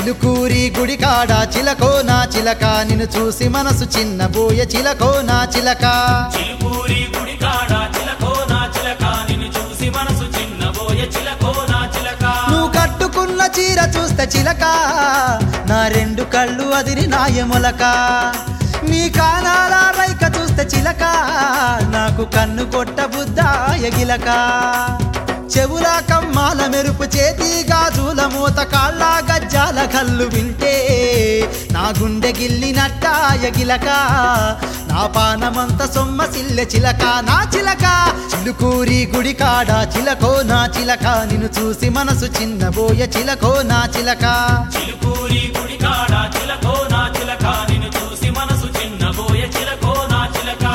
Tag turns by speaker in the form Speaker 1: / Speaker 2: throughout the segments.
Speaker 1: చిలుకూరి గుడి కాడ చిలకో నా చిలక నిన్ను చూసి మనసు చిన్నబోయ చిలకో నా చిలక
Speaker 2: చిలుకూరి గుడి కాడ చిలకో నా చిలక నిన్ను చూసి మనసు చిన్నబోయ చిలకో నా చిలక
Speaker 1: నువ్వు కట్టుకున్న చీర చూస్తే చిలక నా రెండు కళ్ళు అదిరి నాయములక నీ కానాల రైక చూస్తే చిలక నాకు కన్ను కొట్ట బుద్ధ ఎగిలక చెవుల కమ్మాల మెరుపు చేతి గాజుల మూత కాళ్ళ గజ్జాల కళ్ళు వింటే నా గుండె గిల్లినట్ట ఎగిలక నా పానమంత సొమ్మ సిల్లె చిలక నా చిలక చిలుకూరి గుడి కాడ చిలకో నా చిలక నిన్ను చూసి మనసు చిన్నబోయ చిలకో నా చిలక
Speaker 2: చిలుకూరి గుడి కాడ చిలకో నా చిలక నిన్ను చూసి మనసు చిన్నబోయ చిలకో నా చిలక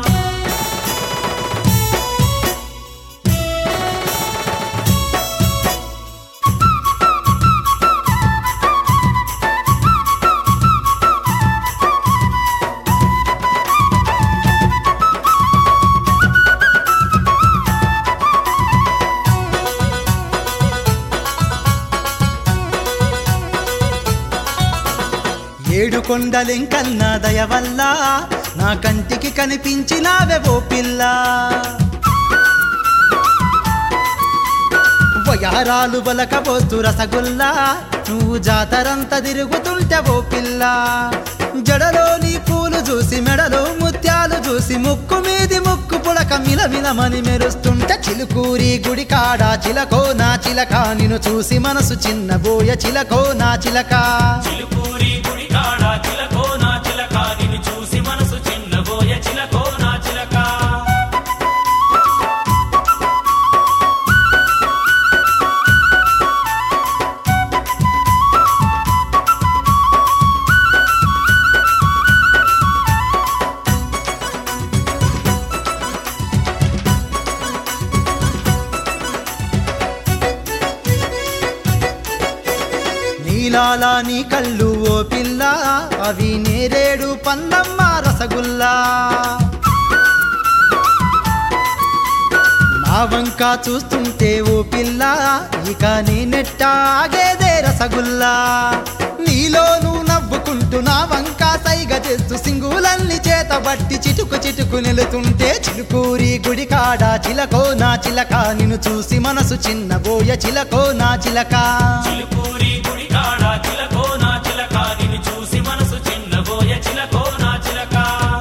Speaker 1: ఏడు కొండలెంకన్న దయ వల్ల నా కంటికి కనిపించినావే ఓ పిల్ల వయారాలు బలకబోస్తు రసగుల్లా నువ్వు జాతరంతా తిరుగుతుంటే ఓ పిల్ల జడలో నీ పూలు చూసి మెడలో ముత్యాలు చూసి ముక్కు మీది ముక్కు పుడక మిలమిలమని మెరుస్తుంటే చిలుకూరి గుడి కాడ చిలకో నా చిలక నిన్ను చూసి మనసు చిన్నబోయ చిలకో నా చిలక
Speaker 2: చిలుకూరి గుడి కాడ చిలకో నా చిలక నిన్ను చూసి మనసు చిన్నబోయ చిలకో నా చిలక
Speaker 1: నీలాలా నీ కళ్ళు ఓ పిల్ల అవి నేరేడు పందమ్మ రసగుల్లా నా వంక చూస్తుంటే ఓ పిల్ల ఇక నేనెట్టాగేదే రసగుల్లా నీలోను నవ్వుకుంటూ నా వంక సైగ చేస్తూ సింగులల్ని చేతబట్టి చిటుకు చిటుకు నిలుతుంటే చిలుకూరి గుడి కాడ చిలకో నా చిలక నిన్ను చూసి మనసు చిన్నబోయ చిలకో నా చిలక
Speaker 2: చిలుకూరి గుడి కాడ చిలకో నా చిలక నిన్ను చూసి మనసు చిన్నబోయ చిలకో నా చిలక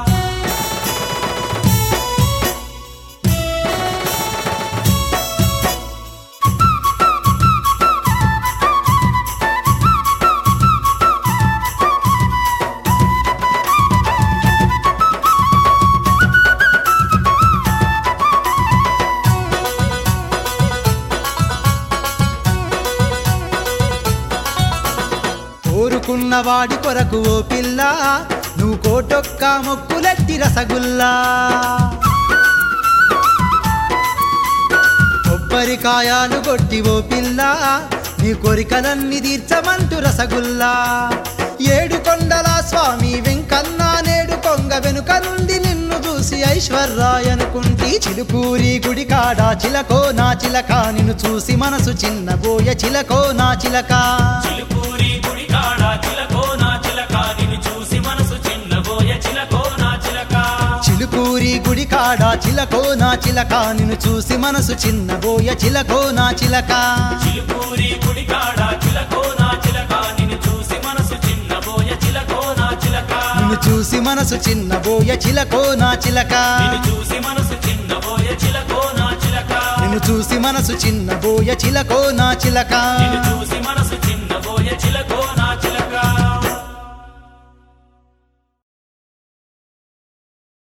Speaker 1: కోరుకున్న వాడి కొరకు ఓ పిల్ల నువ్వు కోటొక్క మొక్కులెట్టి రసగుల్లా కొబ్బరికాయాలు కొట్టి ఓ పిల్ల నీ కోరికలన్నీ తీర్చమంటూ రసగుల్లా ఏడు కొండల స్వామి వెంకన్న నేడు కొంగ వెనుక నుండి నిన్ను చూసి ఐశ్వర్రాయ్ అనుకుంటి చిలుకూరి గుడి కాడ చిలకో నా చిలక నిన్ను చూసి మనసు చిన్నబోయ చిలకో నా చిలక
Speaker 2: చిలుకూరి గుడి కాడ చిలకో నా చిలక నిన్ను చూసి మనసు చిన్నబోయ చిలకో నా చిలక
Speaker 1: చిలుకూరి గుడి కాడ చిలకో నా చిలక నిన్ను చూసి మనసు చిన్నబోయ చిలకో నా చిలక
Speaker 2: చిలుకూరి గుడి కాడ చిలకో నా చిలక నిన్ను చూసి మనసు చిన్నబోయ చిలకో నా చిలక
Speaker 1: నిన్ను చూసి మనసు చిన్నబోయ చిలకో నా చిలక
Speaker 2: నిన్ను చూసి మనసు చిన్నబోయ చిలకో నా చిలక
Speaker 1: నిన్ను చూసి మనసు చిన్నబోయ చిలకో నా చిలక
Speaker 2: నిన్ను చూసి మనసు చిన్నబోయ చిలకో నా చిలక